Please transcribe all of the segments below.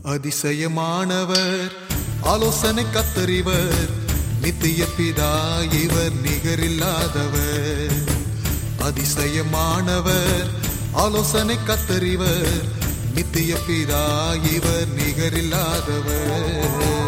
அதிசயமானவர் ஆலோசனை கத்தறிவர் நித்திய பிதா இவர் நிகரில்லாதவர் அதிசயமானவர் ஆலோசனை கத்தறிவர் நித்திய பிதா இவர் நிகரில்லாதவர்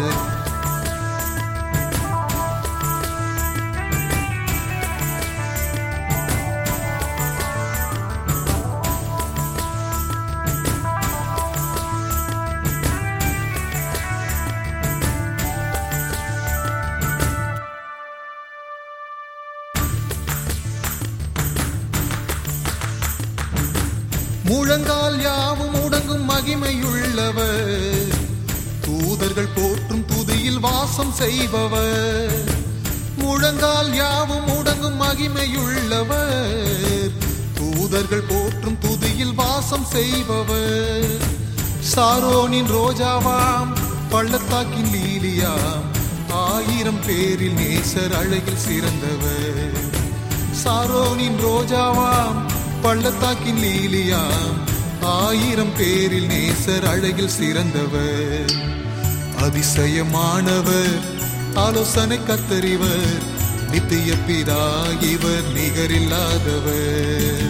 முழங்கால் யாவும் முடங்கும் மகிமையுள்ளவர் தூதர்கள் போற்றும் துதியில் வாசம் செய்பவர் முழங்கால் யாவும் முடங்கும் மகிமையுள்ளவர் தூதர்கள் போற்றும் துதியில் வாசம் செய்பவர் சாரோனின் ரோஜாவாம் பள்ளத்தாக்கின் லீலியாம் ஆயிரம் பேரில் நேசர் அழகில் சிறந்தவர் சாரோனின் ரோஜாவாம் பள்ளத்தாக்கின் லீலியாம் ஆயிரம் பேரில் நேசர் அழகில் சிறந்தவர் அதிசயமானவர் ஆலோசனை கத்தறிவர் நித்திய பிதா இவர் நிகரில்லாதவர்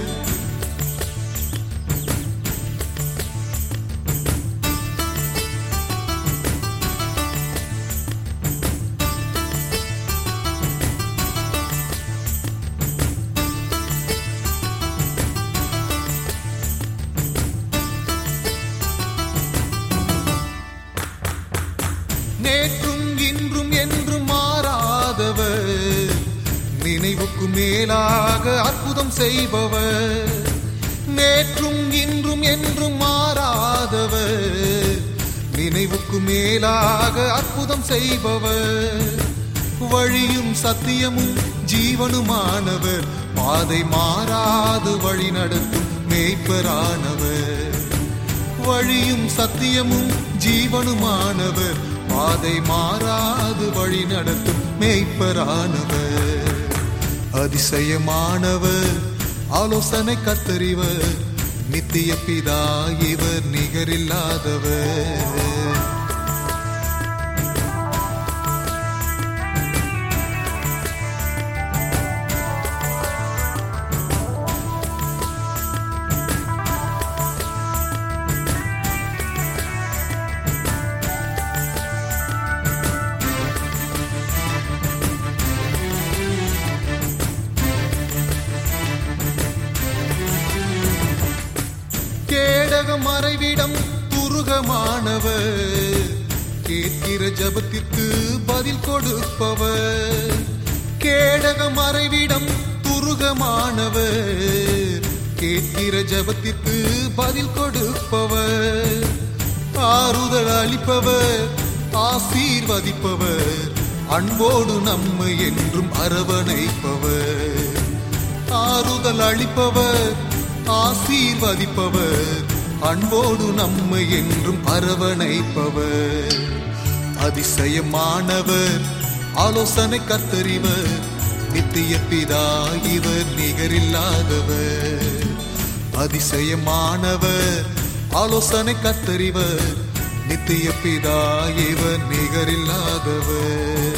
நேற்றும் இன்றும் என்றும் மாறாதவர் நினைவுக்கு மேலாக அற்புதம் செய்பவர் நேற்றும் இன்றும் என்றும் மாறாதவர் நினைவுக்கு மேலாக அற்புதம் செய்பவர் வழியும் சத்தியமும் ஜீவனுமானவர் பாதை மாறாது வழி நடத்தும் மேய்ப்பரானவர் வழியும் சத்தியமும் ஜீவனுமானவர் பாதை மாறாது வழி நடத்தும் மேய்ப்பரானவர் அதிசயமானவர் ஆலோசனை கத்தறிவர் நித்திய பிதா இவர் நிகரில்லாதவர் கேடக மறைவிடம் துருகமானவர் கேட்கிற ஜபத்திற்கு பதில் கொடுப்பவர் கேடக மறைவிடம் துருகமானவர் கேட்கிற ஜபத்திற்கு பதில் கொடுப்பவர் ஆறுதல் அளிப்பவர் ஆசீர்வதிப்பவர் அன்போடு நம்மை என்றும் அரவணைப்பவர் ஆறுதல் அளிப்பவர் ஆசீர்வதிப்பவர் அன்போடு நம்மை என்றும் அரவணைப்பவர் அதிசயமானவர் ஆலோசனை கத்தறிவர் நித்திய பிதா இவர் நிகரில்லாதவர் அதிசயமானவர் ஆலோசனை கத்தறிவர் நித்திய பிதா இவர் நிகரில்லாதவர்